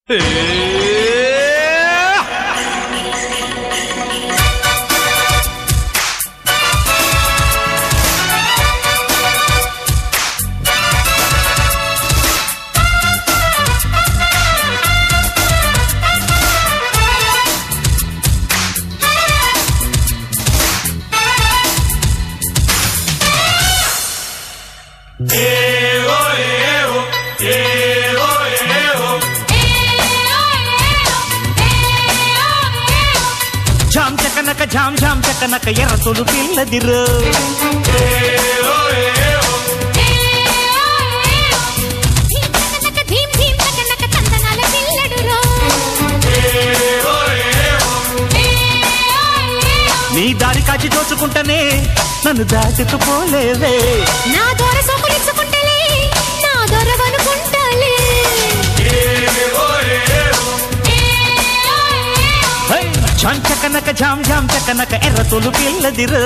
Jam చకనక జామ్ జామ్ చకనక ఎర్ర తొలు పిల్లదిరు ధీమ్ ధీమ్ నక తందనాల పిల్లడురో నీ దారి కాచి దోచుకుంటనే నన్ను దాటుకుపోలేవే నా దొర సోకులించుకుంటలే నా దొరవనుకుంటలే హై! జామ్ చకనక జామ్ జామ్ చకనక ఎర్ర తొలు పిల్లదిరు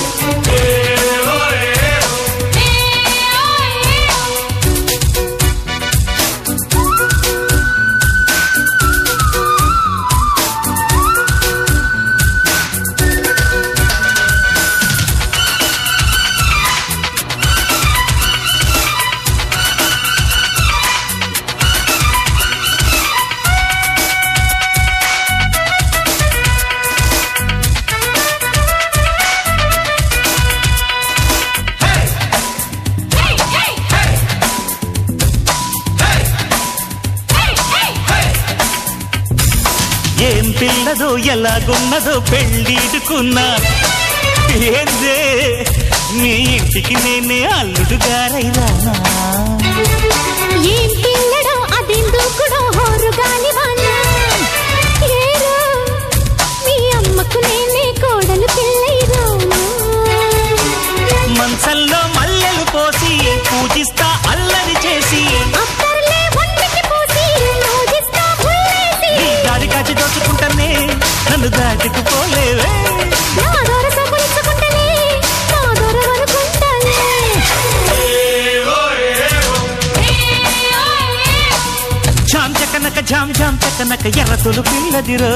ఏం పిల్లదో ఎలాగున్నదో పెళ్ళిడుకున్నా ఏందే నీ ఇంటికి నేనే అల్లుడు గారైరానా ఏం పిల్లడో అదెందుకుడో హోరు గాలివాన ఏరో మీ అమ్మకు నేనే కోడలు పిల్లైరోనా మంచంలో మల్లెలు పోసి పూజిస్తా అల్లరి చేసి అత్తర్లే ఒంటికి పూసి రోజిస్తా ముల్లేసి నీ దారి కాచి దోచుకుంటానే నన్ను దాటుకుపోలేవే నా దొర సొగులించుకుంటలే నా దొర వనుకుంటలే జామ్ చకనక జామ్ జామ్ చకనక ఎర్ర తొలు పిల్లదిరో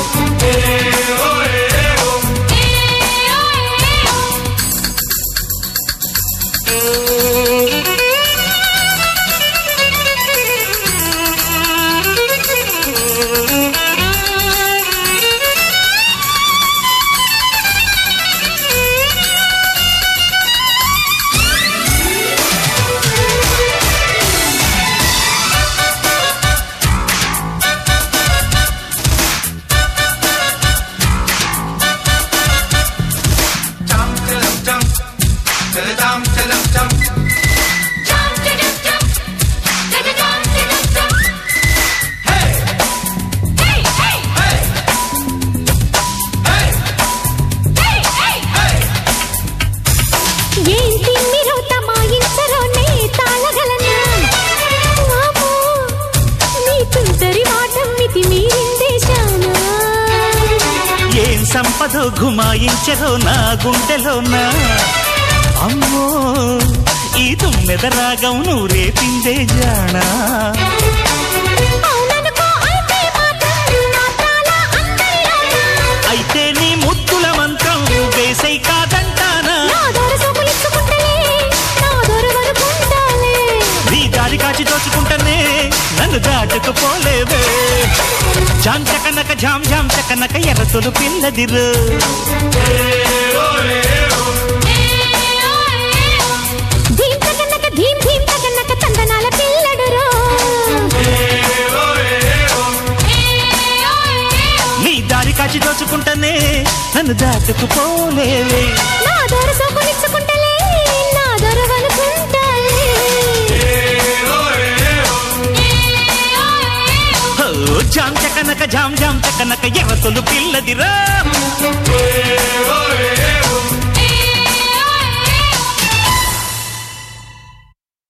ఏం తిమ్మిరో తమాయించరో నే తాళగలనా వామో నీ తుంటరి వాటం మితి మీరిందేశానా ఏం సంపదో గుమాయించరో నా గుండెలోనా అమ్మో ఈ తుమ్మెద రాగం నువ్వు రేపిందే జానా అవుననుకో అయితే మాత్రం నా తాళ అందరిలోనా అయితే నీ ముద్దుల మంత్రం వేసై కాదంటానా నా దొర సొగులించుకుంటలే నా దొర వనుకుంటాలే నీ దారి కాచి దోచుకుంటానే నన్ను దాటుకుపోలేవే జామ్ చకనక జామ్ జామ్ చకనక ఎర్ర తొలు పిల్లదిరు ధీమ్ తగనక ధీమ్ ధీమ్ తగనక తందనాల పిల్లడురో నీ దారి కాచి దోచుకుంటానే నన్ను దాటుకుపోలేవే నా దొర సొగులించుకుంటలే నా దొర వనుకుంటాలే ఓ జామ్ చకనక జామ్ జామ్ చకనక ఎర్ర తొలు పిల్లదిరా ఏ